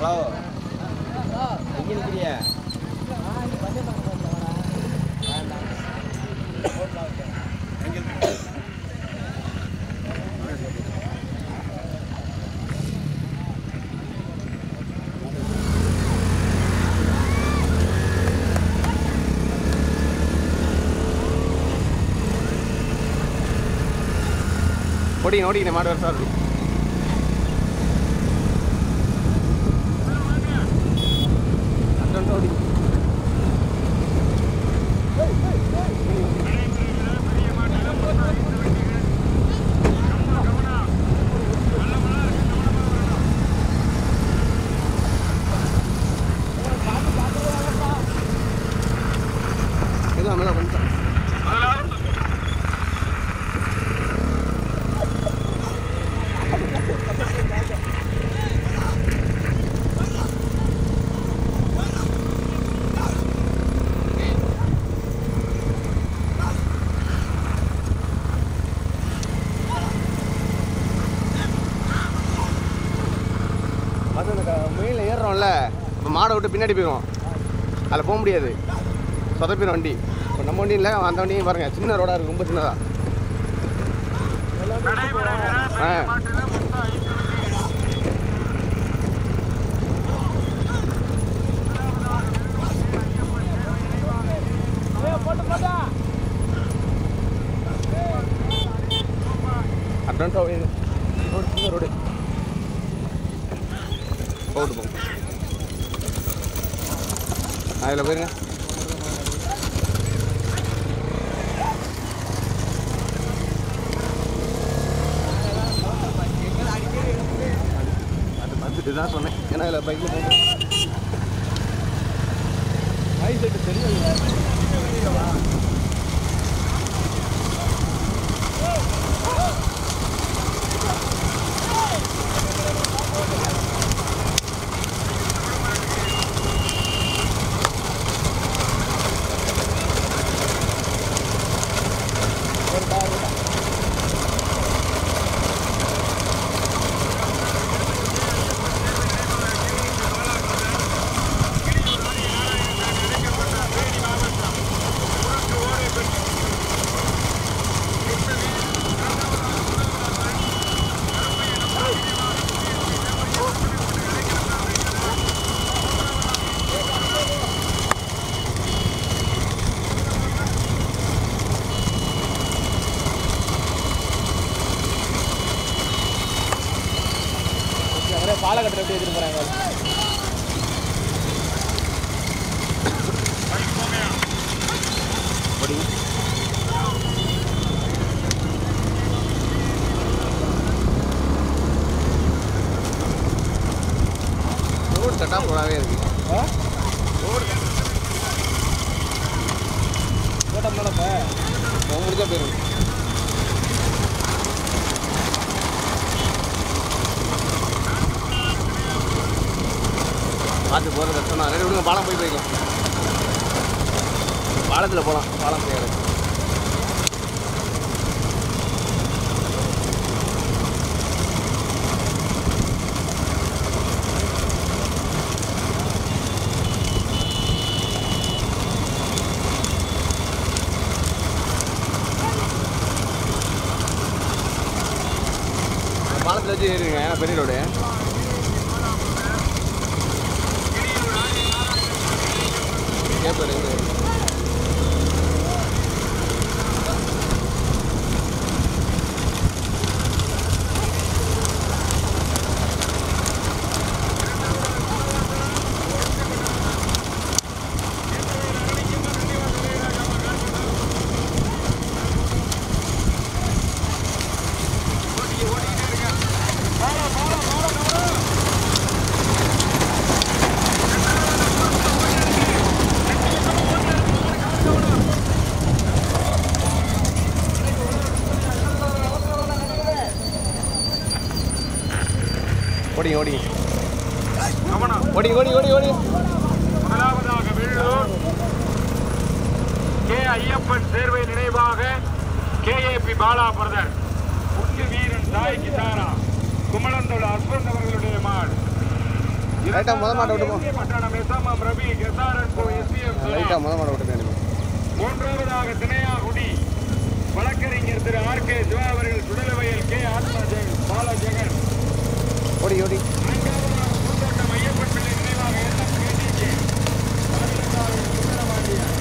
Hello எங்கே நிற்கிறிய ஓடிங்க ஓடிங்க மாடு வருஷம் இருக்கு ஓடிங்க மெதுவா மெதுவா கொஞ்சம் அது அந்த க- முயலில் ஏறுறோம்ல இப்போ மாடை விட்டு பின்னாடி போயிடும் அதில் போக முடியாது சொதப்பிடும் வண்டி இப்போ நம்ம வண்டி இல்லை அந்த வண்டியும் பாருங்க சின்ன ரோடாக இருக்குது ரொம்ப சின்னதா ஆ அட்வான்ஸ் ரோடு சின்ன ரோடு போட்டு போங்க அதில் போயிருங்க அது வந்துட்டு தான் சொன்னேன் ஏன்னா அதில் பைக்கில் போங்க ஐ செட்டு தெரியும் பாலக்கட்டு எப்படி எடுத்துட்டு போறாங்க ஓடிங்க ரோடு கட்டா போடாவே இருக்கு ரோடு போக முடிஞ்சா போயிடும் பார்த்து போகிறது கஷ்டம் தான் ரெண்டு விடுங்க பாலம் போய் போய்க்கலாம் பாலத்தில் போகலாம் பாலம் கிடையாது பாலத்தில் வச்சு ஏறிடுங்க ஏன்னா பெரிய ரோடு கேட்பாரு ஓடிங்க ஓடிங்க ஓடிங்க ஓடி ஓடி ஓடி முதலாவதாக வெள்ளூர் கே ஐயப்பன் சேர்வை நினைவாக கேஏபி பாலா பிரதர் உண்டு வீரன் சாய் கிசாரா குமலந்தோட அஸ்வந்த் அவர்களுடைய மாடு லைட்டாக முத மாட்டை விட்டு போ பட்டணம் எஸ்எம்எம் ரவி எஸ்ஆர்எஸ் எஸ்பிஎம் லைட்டாக முத மாட்டை விட்டு போயிடுங்க மூன்றாவதாக தினையாகுடி வழக்கறிஞர் திரு ஆர் கே சிவா அவர்கள் சுடலவையில் கே ஆத்மா ஜெகன் பால ஜெகன் ஓடி ஓடி நான்காவதாக பூந்தோட்டம் ஐயப்பன் பிள்ளை நினைவாக எல்லாம் கேடிஜே பாலகாரர் சுந்தரபாண்டியன்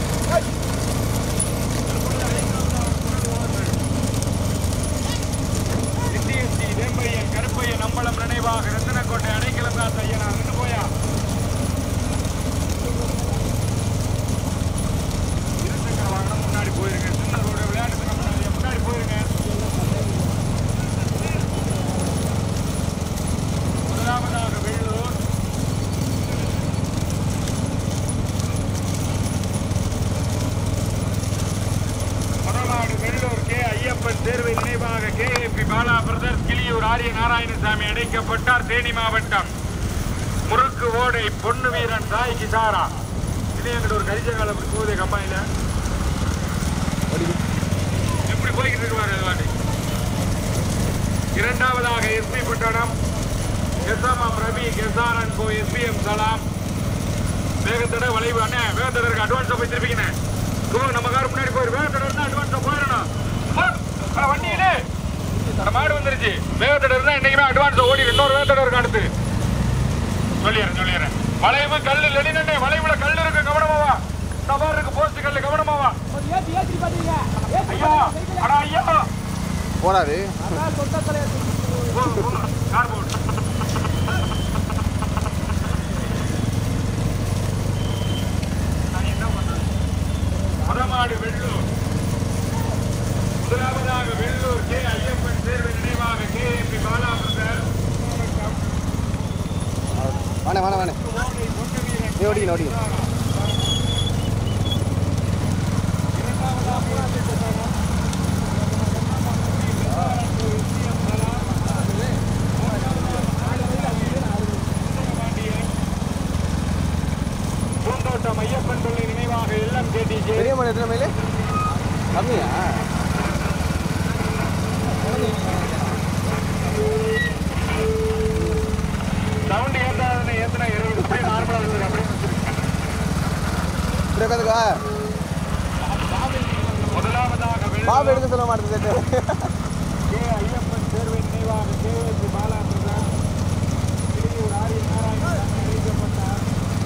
சித்திஎஸ்டி வேம்பையன் கருப்பையன் நம்பளம் நினைவாக ரத்தனக்கோட்டை அடைக்கலம் காத்த ஐயனா நின்று போயா இருசக்கர வாகனம் முன்னாடி போயிருங்க சின்ன ரோடு விளையாட்டு தினம் முன்னாடி முன்னாடி போயிருங்க முதலாவதாக வெள்ளூர் முதலாடு வெள்ளூர் கே ஐயப்பன் தேர்வை நினைவாக கேஏபி பாலா பிரதர்ஸ் கிளியூர் ஆரிய நாராயணசாமி அடைக்கப்பட்டார் தேனி மாவட்டம் முறுக்கு ஓடை பொண்ணு வீரன் சாய் கிசாரா இது எங்கிட்ட ஒரு கரிஜகால அப்படி போகுது கம்பாயில ஓடி எப்படி போய்கிட்டு இருக்கு பாரு அது வாட்டி இரண்டாவதாக SP Pattanam SMM Ravi SRN co SPM Salam வேகத்தட வளைவு அண்ணே வேகத்தட இருக்கு அட்வான்ஸா போய் திருப்பிக்கினே சும்மா நம்ம கார் முன்னாடி போயிரு வேகத்தட இருந்தா அட்வான்ஸா போயிடணும் போ. ஆ, வண்டி எடு. அந்த மாடு வந்துருச்சு வேகத்தட இருந்தா இன்னைக்குமே அட்வான்ஸா ஓடி இன்னொரு வேகத்தட இருக்கு அடுத்து சொல்லிடுறேன் சொல்லிடுறேன் வளைவு கல்லு லெனினே வளைவுல கல் இருக்கு கவனமாவா சவார் இருக்கு போஸ்ட் கல்லு கவனமாவா ஐயா அடா ஐயா போடாது போ, போ. கார் போடு நான் என்ன பண்றது? மதமாடு வெள்ளூர் முதலாவதாக வெள்ளூர் கே ஐயப்பன் தேர்வு நினைவாக கே பி பாலாபுரர் வாணே வாணே வாணே நீ ஓடிக்கணும் ஓடிக்கணும் பூந்தோட்டம் ஐயப்பன் பிள்ளை நினைவாக எல்லாம் கேட்டீங்க பெரிய மணி எத்தனை மைல் கம்மியா சவுண்ட் ஏத்தாதுன்னு ஏத்துனா இருபது அப்படியே நார்மலா இருக்குது அப்படியே வச்சிருக்கேன். இப்படி உட்காந்துக்கா முதலாவதாக வெள்ளூர் பாபு எடுக்க சொல்ல மாட்டேங்குது கே ஐயப்பன் தேர்வை நினைவாக கேஎஸ்சி பாலாபிரதன் திருவியூர் ஆரிய நாராயணன் அறிவிக்கப்பட்டார்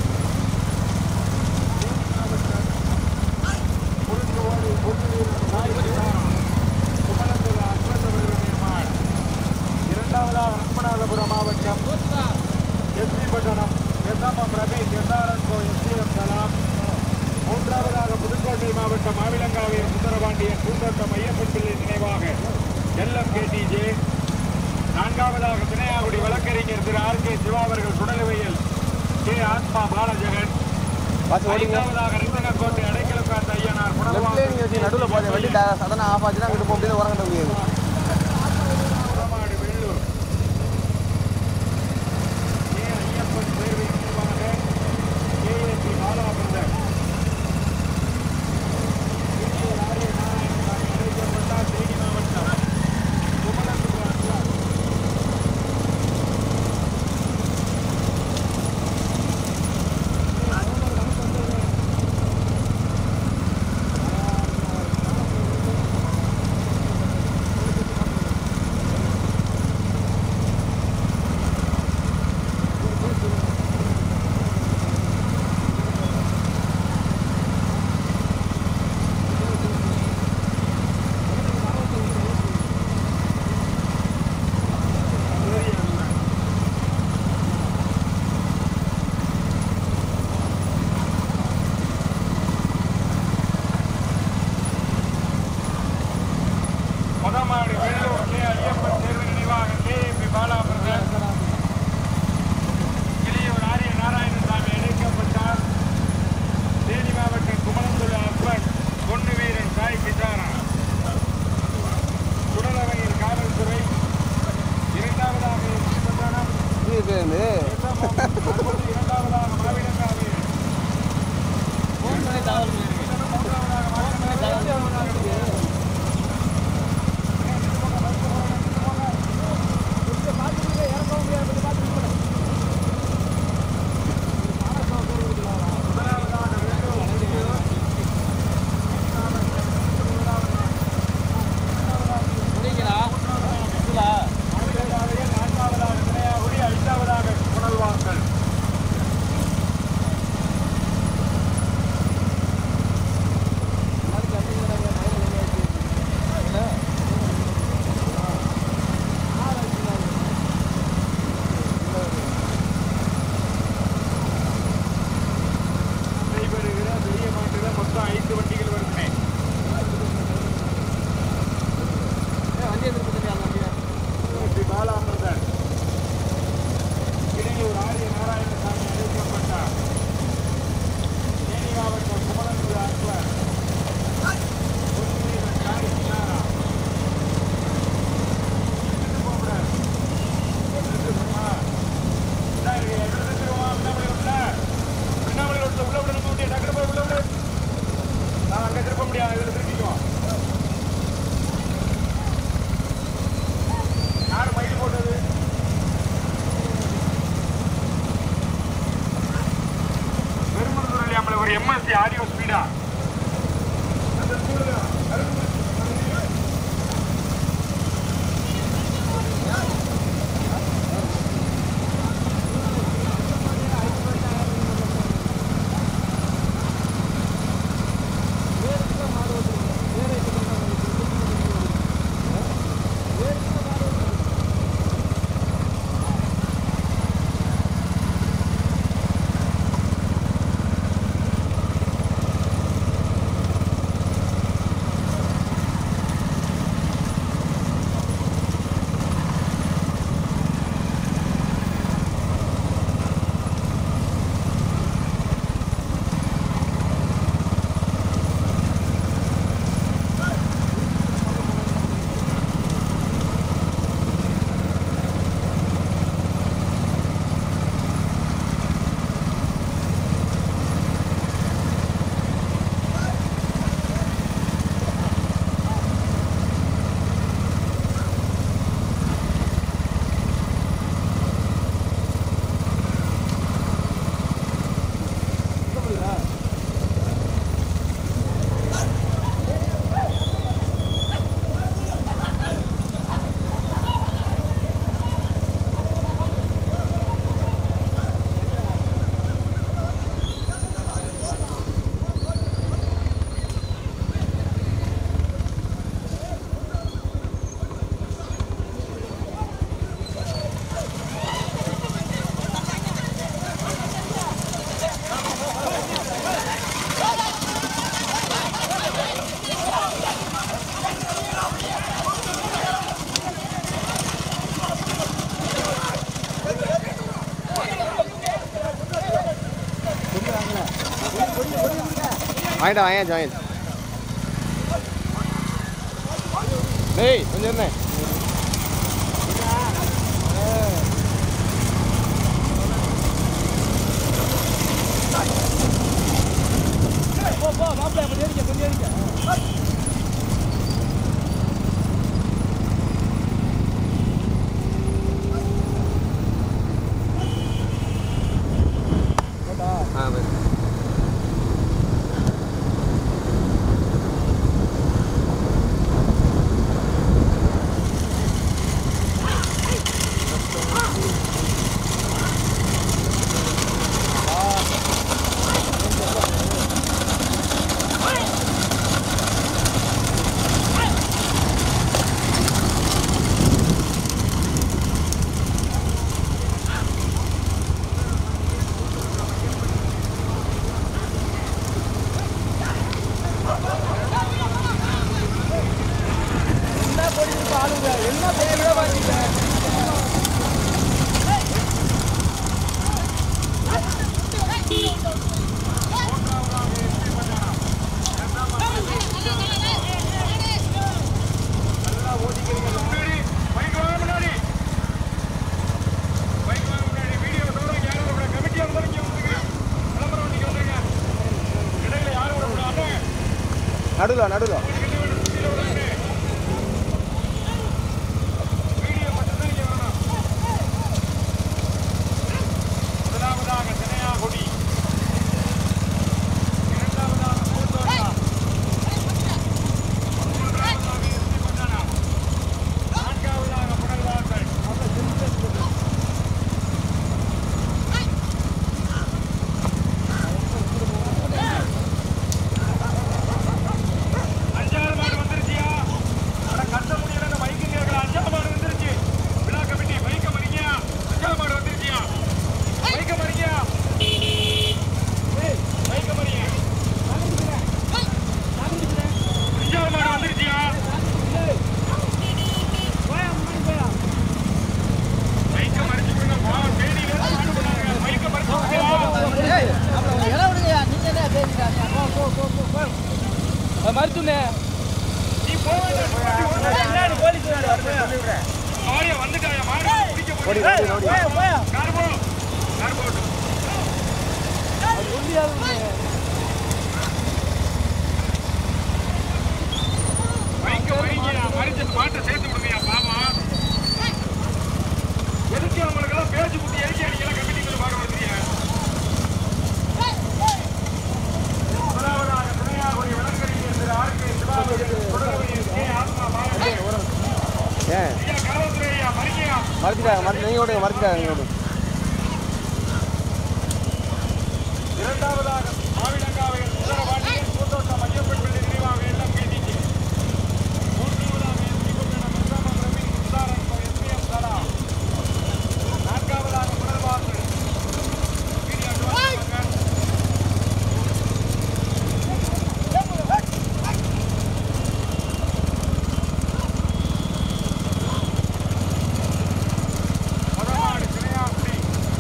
முழுக்கு ஓடி பொது வீரர் சாய் சிவாராம், சுமணத்துறை அஸ்வத்தவர்கள் நிர்மாண் இரண்டாவதாக ராமநாதபுரம் மாவட்டம் SP Pattanam SMM Ramesh SRN co STM Kalam மூன்றாவதாக புதுக்கோட்டை மாவட்டம் மாவிலங்காவியர் சுந்தரபாண்டியன் பூந்தோட்டம் ஐயப்பன் பிள்ளை நினைவாக எல்எம் கேடிஜே நான்காவதாக தினையாகுடி வழக்கறிஞர் திரு ஆர் கே சிவா அவர்கள் சுடலுவையில் கே ஆத்மா பாலஜெகன் பார்த்து ஓடிங்க ஐந்தாவதாக ரிந்தனக்கோட்டை அடைக்கலம் காத்த ஐயனார் லெஃப்ட்லேயே நீங்கள் வச்சு நடுவில் போகுது வண்டி சதனை ஆஃப் ஆச்சுன்னா அங்கிட்டு போக முடியாது உரங்கட்ட முடியாது புறமாடு வெள்ளூர் கே ஐயப்பன் தேர்வு நினைவாக கேஏபி பாலாபிரதர் திருச்சியூர் ஆரிய நாராயணசாமி அழைக்கப்பட்டார் தேனி மாவட்டம் குமரகுரு அஸ்வாத் வாங்கிட்டா வாங்க ஜாயின் டேய் கொஞ்சம் இருந்தேன் ஆ பை முன்னாடி பைக் வாங்க முன்னாடி பைக் வாங்க முன்னாடி வீடியோ சொல்றேன் யாரும் கூட கமிட்டியா இருந்தாலும் இங்க வந்துருங்க விளம்பரம் வண்டிக்கு வந்துருங்க இடையில யாரும் விடக்கூடாது நடுவில் நடுவில் வீடியோ மட்டும்தான் இங்க வரணும் முதலாவதாக தினையா கொடி இரண்டாவதாக பூந்தோட்டா மூன்றாவதாக இறுதி பட்டணம் நான்காவதாக புனல்வாசல் அஞ்சாவது மாடு வந்துருச்சியா அட கத்த முடியல மைக்கு கேட்கல அஞ்சாவது மாடு வந்துருச்சு விழா கமிட்டி மைக்க மறிங்க அஞ்சாவது மாடு வந்துருச்சியா மைக்க மறிங்க மைக்க மறிங்க அஞ்சாவது மாடு வந்துருச்சியா மைக்க மறிச்சு கொடுங்க பாவம் தேடியில இருந்து மாடு போனாங்க மைக்க மறிச்சு கொடுங்க மருத்துவனே நீ போவேன் ஆயா வந்துட்டாயா மாடு பிடிக்க ஓடி போறீங்க ஓடி ஓடி கார்போ கார்போ வைக்க வைங்க மறிச்சு பாட்டை சேர்த்து விடுங்கயா பாவம் எதுக்கு அவங்களுக்கெல்லாம் பேச்சு குத்தி எதுக்கு அடிக்கல கமிட்டிங்களை பார்க்க வந்துறியா முதலாவதாக துணையாகுடி வழக்கறிஞர் திரு ஆர் கே சிவாபதி தொடர்பு கே ஆத்மா பாரதி ஏன் ஐயா காவல்துறை ஐயா மறிக்கையா மறைச்சிட்டாங்க மறைச்சு நீங்கள் ஓடுங்க மறைச்சிட்டாங்க நீங்கள் ஓடுங்க இரண்டாவதாக மாவிலங்காவையில் சுந்தரபாண்டியன் பூந்தோட்டம் ஐயப்பன் பிள்ளை நினைவாக எல்லாம் கேட்டீங்க மூன்றாவதாக எஸ்பி கொண்டன மெசாம ரவி சுந்தாரன் எஸ்பிஎம் தலா நான்காவதாக புனர்வாசல் மீடியா அட்வான்ஸ் மதமாடு திரையாக்குடி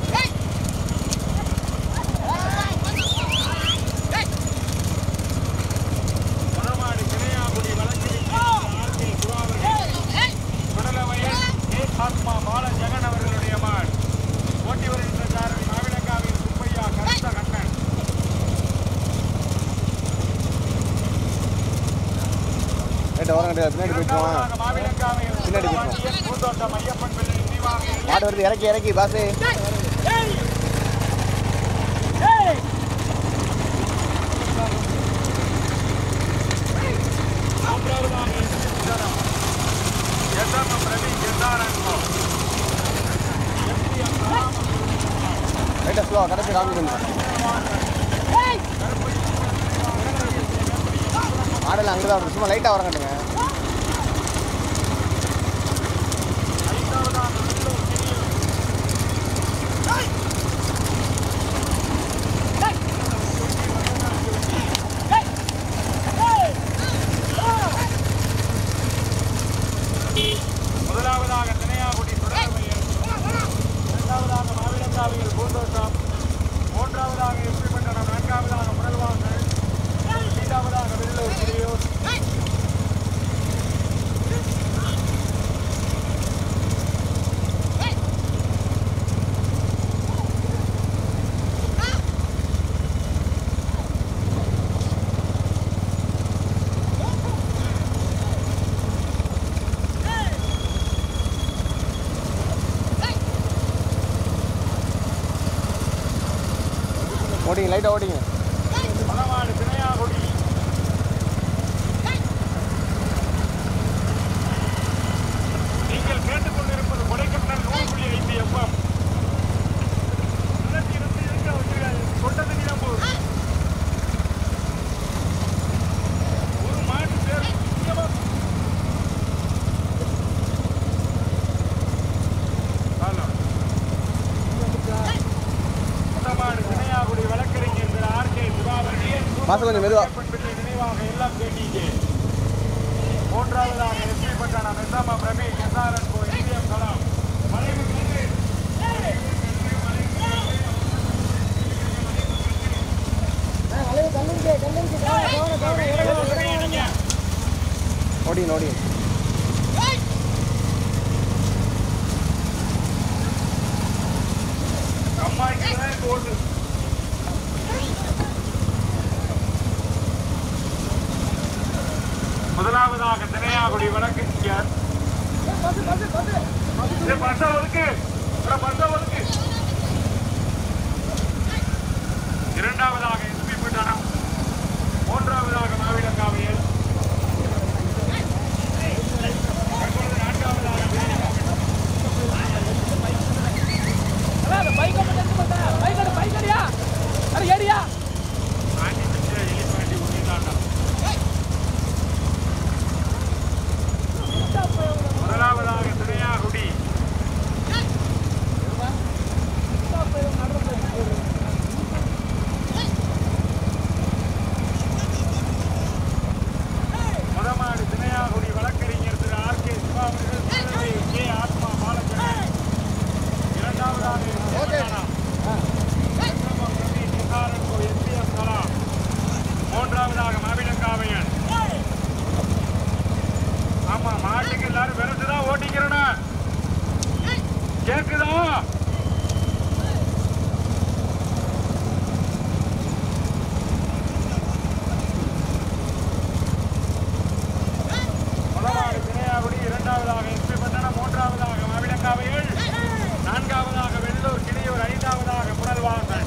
மதமாடு திரையாக்குடி வழக்கறிஞர் புறாவர்கள் கடலவயல் ஏ ஆத்மா பால ஜெகன் அவர்களுடைய மாடு ஓட்டி வருகின்ற சாரதி மாவிலங்காவின் சுப்பையா கருத்த கண்ணன் ரைட்டு ஓரம் கட்டு பின்னாடி போயிட்டுவான் இரண்டாவதாக மாவிலங்காவையில் பின்னாடி போயிட்டு வா. சுந்தரபாண்டியன் பூந்தோட்டம் ஐயப்பன் பிள்ளை நினைவாக மாடு வருது இறக்கி இறக்கி பாசு மூன்றாவதாக சுந்தரம் எஸ்எம் ரவி கெசாரன்கோ எஸ்பிஎம் ரைட்டாக ஸ்லோ கடைசி காமிக்கணும் மாடல் அங்கே தான் சும்மா லைட்டாக வர கட்டுங்க முதலாவதாக தினையாகுடி தொடர்பையர் இரண்டாவதாக மாவிலங்காவியல் பூந்தோட்டம் மூன்றாவதாக எஸ்பி பட்டணம் நான்காவதாக புனல்வாங்கல் ஓட்டிங்க லைட்டாக ஓட்டிங்க மணவாடு திணையாகுடி நீங்கள் கேட்டுக்கொண்டிருப்பது கொடைக்கானல் நூறு புள்ளி ஐந்து எஃப்எம் இருந்து இருக்க வச்சிருக்காரு சொட்டது நீதான் போகுது ஒரு மாட்டு பேர் முக்கியமா ஹலோ மணவாடு திணையாகுடி வழக்கறிஞர் திரு ஆர் கே சிவாவர்கள் மாசம் கொஞ்சம் மெதுவா. பெற்ற நினைவாக எல்லாம் கேட்டீங்க மூன்றாவதாக எஸ்பி பட்டாணம் எஸ்ஆமா Praveen SRN co SPM Kalam மலைவு கன்று. ஓடிங்க ஓடிங்க அம்மாய்க்கு தான் இந்த ஓட்டு முதலாவதாக தினையாகுடி வடக்கு இங்கர் பச ஒதுக்கு பச ஒதுக்கு இரண்டாவதாக எஸ்பி பட்டணம் மூன்றாவதாக மாவிடக்காவையல் தற்பொழுது நான்காவதாக ஆண்டி பிச்சை எலிப்பாண்டி உன்னிதாண்டம் முதலாவதாக திரையாகுடி முதமாடு திணையாகுடி வழக்கறிஞர் திரு ஆர் கே சிவா அவர்கள் திருநெல்வேலி கே ஆத்மா பாலச்சந்திரன் இரண்டாவதாக இருப்பவரானாம். சங்கமம் ரவி நிசாரன் கோ எஸ்பிஎம் கலாம் மூன்றாவதாக மாவிலங்காவையன் ஆமா மாட்டுக்கு எல்லாரும் விரட்டுதான் ஓட்டிக்கிறேன்னு கேக்குதா முதலாவது திணையாகுடி இரண்டாவதாக எஸ்பி பட்டணம் மூன்றாவதாக மாவிலங்காவையல் நான்காவதாக வெள்ளூர் கிளியூர் ஐந்தாவதாக புனல்வாசல்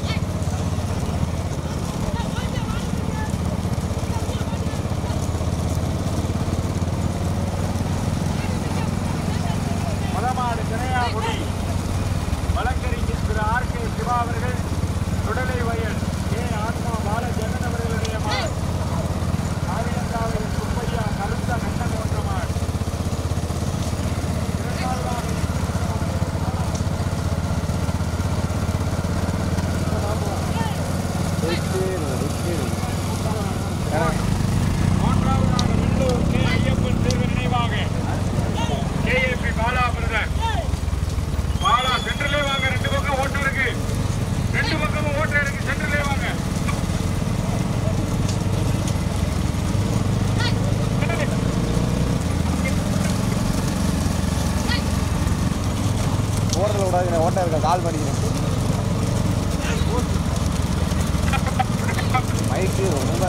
மதமாடு திணையாகுடி வழக்கறிஞர் திரு ஆர் கே சிவா அவர்கள் சுடலை வயல் கே ஆத்மா பால ஜெகன் அவர்களுடைய மாடு ஆவியங்காவில் சுப்பையா கருத்த கண்ணன் போன்ற மாடு இரண்டாவதாக மூன்றாவதாக வெள்ளூர் கே ஐயப்பன் தேர்வு நினைவாக கேஏபி பாலா பிரதர் பாலா சென்ட்ரலே வாங்க ரெண்டு பக்கம் ஓட்டு இருக்கு ரெண்டு பக்கமும் ஓட்டு இருக்கு சென்ட்ரலே வாங்க ஓட்டத்தில் விடாதீங்க ஓட்ட இருக்க கால் பண்ணிக்கிறேன் மைக்கு ரொம்ப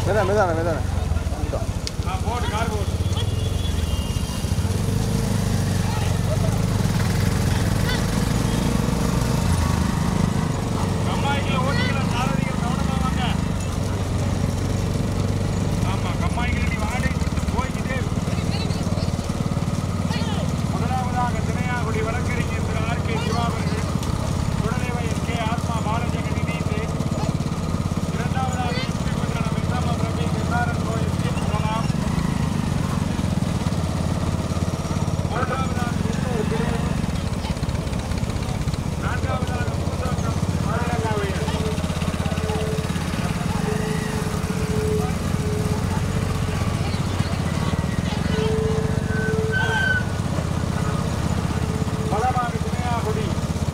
மெதான மெதான மெதான வந்துட்டோம் ஆ, போடு கார் போடு கம்மாய்க்குள்ள ஓட்டிக்கிற சாரதிகள் கவனமா வாங்க ஆமா கம்மாய்க்குள்ள நீ வாடகை கொடுத்து போய்க்கிட்டே இரு. முதலாவதாக திணையாகுடி வழக்கறிஞர் திரு ஆர் கே சிவா அவர்கள் குடதேவ எஸ் கே ஆத்மா பாலஜெகன் இணைந்து இரண்டாவதாக எஸ்பி குஜராத் மிசாமா பிரபி எஸ்ஆர்என் கோ எஸ்பி சொல்லலாம் மூன்றாவதாக வெள்ளூர் திரு நான்காவதாக பூந்தோட்டம் மாநிலங்களவையில் பலமாக துணையாகுடி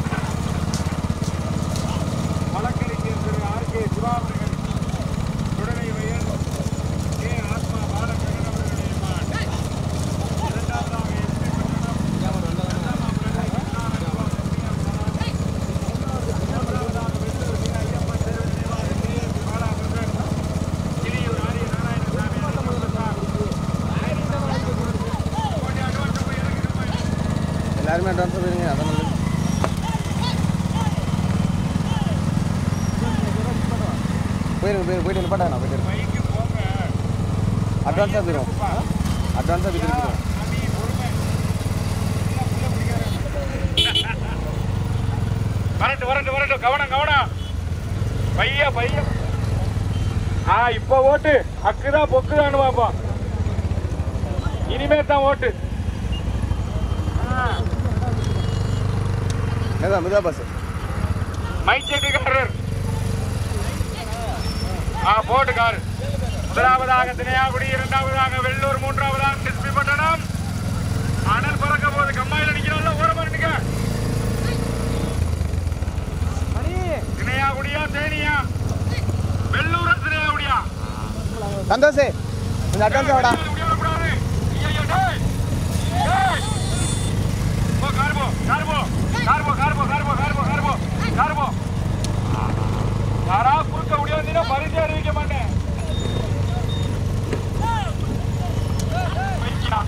வழக்கறிஞர் திரு ஆர் கே சிவா அவர்கள் சுடலை வயல் கே ஆத்மா பாலகரன் அவர்களுடைய மகன் இரண்டாவதாக எஸ்பி பட்டணம் இரண்டாம் பிரதமர் கருணாநிதி மூன்றாவதாக வெள்ளூர் வி. ஐயப்பன் தெரு நினைவாக கே எஸ் பாலாமுருகன் கிளியூர் ஆரிய நாராயணசாமி அனுமதித்தார் ஓடி அட்வான்ஸ் போய் இறங்கிட்டு போய் எல்லாருமே அட்வான்ஸ் போயிருங்க அதான் நல்லது போயிருங்க போயிரு போயிட்டு நிப்பாட்டாங்க நான் போயிட்டு பைக்கு போங்க அட்வான்ஸாக போயிடும் அட்வான்ஸாக போயிட்டு இருக்கோம் சாமி, பொறுமை. எல்லாம் புள்ள பிடிக்காத. வரட்டும் வரட்டும் வரட்டும் கவனம் கவனம் பைய பைய ஆ இப்ப ஓட்டு அக்குதா பொக்குதான்னு பாப்போம் இனிமே தான் ஓட்டு ஆ, மெதா மெதா பஸ் மைக் செட்டுக்காரர் ஆ போட்டு கார் முதலாவதாக தினையாகுடி இரண்டாவதாக வெள்ளூர் மூன்றாவதாக எஸ்பி பட்டணம் அனல் பறக்க போது கம்மாயில் நிக்கிறோம்ல ஓரமா நிக்க தினையாகுடியா தேனியா வெள்ளூரா தினையாகுடியா சந்தோஷ் கொஞ்சம் அட்வான்ஸாக வாடா இப்படி வரக்கூடாது. ஐயையோ, டேய். டேய். போ, கார் போ, கார் போ, கார் போ, கார் போ, கார் போ, கார் போ, கார் போ, கார் போ. யாரா குறுக்க முடியாதுன்னா பரிசு அறிவிக்க மாட்டேன் பைக்கியா.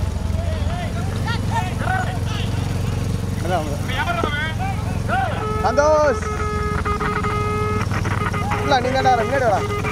மெதா மெதா இவன் யார்றா அவன்? டேய். சந்தோஷ் இல்லை நீ தாண்டா முன்னாடி வாடா